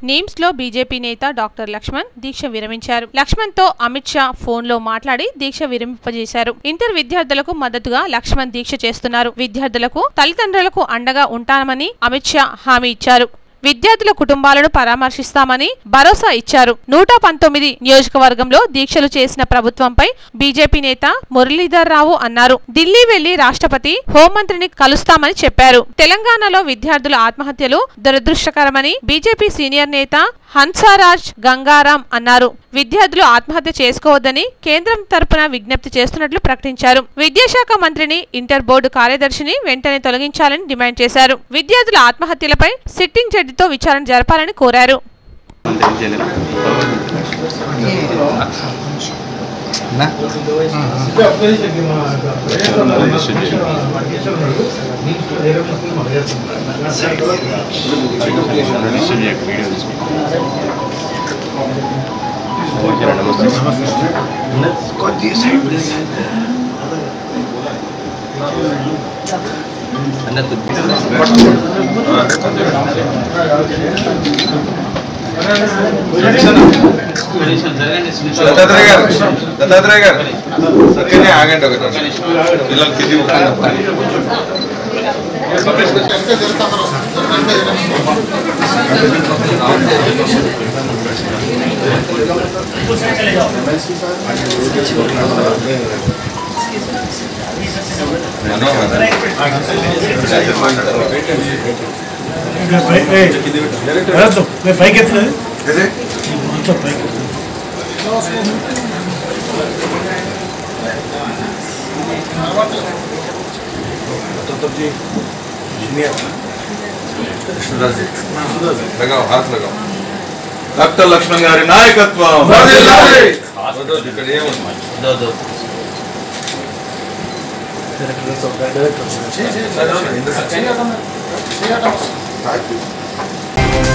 నీమ్స్ లో బీజేపీ నేత డాక్టర్ లక్ష్మణ్ దీక్ష విరమించారు లక్ష్మణ్ తో అమిత్ షా ఫోన్ లో మాట్లాడి దీక్ష విరమింపజేశారు ఇంటర్ విద్యార్థులకు మద్దతుగా లక్ష్మణ్ దీక్ష చేస్తున్నారు విద్యార్థులకు తల్లిదండ్రులకు అండగా ఉంటామని అమిత్ షా హామీ ఇచ్చారు విద్యార్థుల కుటుంబాలను పరామర్శిస్తామని భరోసా ఇచ్చారు నూట పంతొమ్మిది నియోజకవర్గంలో దీక్షలు చేసిన ప్రభుత్వంపై బీజేపీ నేత మురళీధర్ రావు అన్నారు ఢిల్లీ వెళ్లి రాష్ట్రపతి హోంమంత్రిని కలుస్తామని చెప్పారు తెలంగాణలో విద్యార్థుల ఆత్మహత్యలు దురదృష్టకరమని బీజేపీ సీనియర్ నేత హన్సారాజ్ గంగారాం అన్నారు విద్యార్థులు ఆత్మహత్య చేసుకోవద్దని కేంద్రం తరపున విజ్ఞప్తి చేస్తున్నట్లు ప్రకటించారు విద్యాశాఖ మంత్రిని ఇంటర్ బోర్డు కార్యదర్శిని వెంటనే తొలగించాలని డిమాండ్ చేశారు విద్యార్థుల ఆత్మహత్యలపై సిట్టింగ్ జడ్జితో విచారణ జరపాలని కోరారు దత్తాత్రేయ గారు దత్తాత్రేయ గారు అక్కడనే ఆగండి ఒక నిమిషం. పిల్లలు కింది పైకి ఎత్తలేదు మొత్తం పైకి लगाओ हाथ लगाओ డాక్టర్ లక్ష్మణ్ గారి నాయకత్వం ఇక్కడ ఏముంది డైరెక్టర్